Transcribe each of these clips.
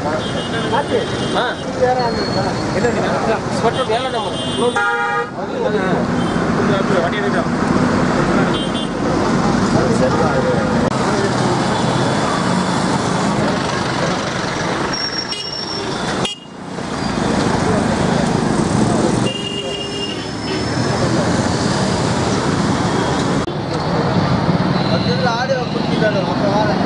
ஆ sweater ஏழாம் number வண்டி எடுக்கிறோம் ஆடியோ கொடுத்துட்டாரு மொத்த வாழை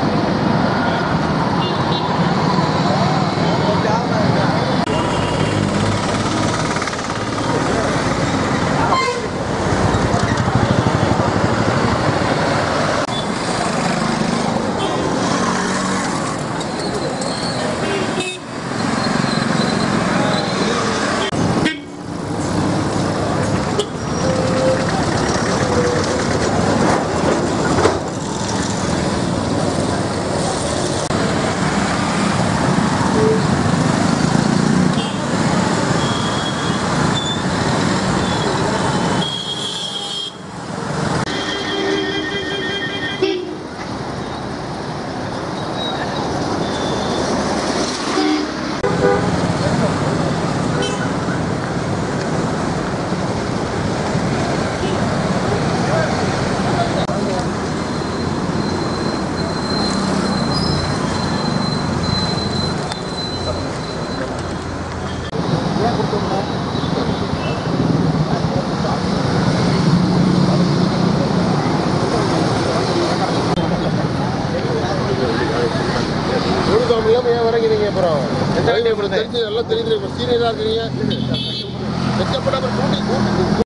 யூனிஃபார்ம் இல்லாம ஏன் வரீங்க அப்புறம் தெரிஞ்சு எல்லாம் தெரியுது சீனியரா இருக்கீங்க வெக்கப்படாம கூட்டி கூட்டி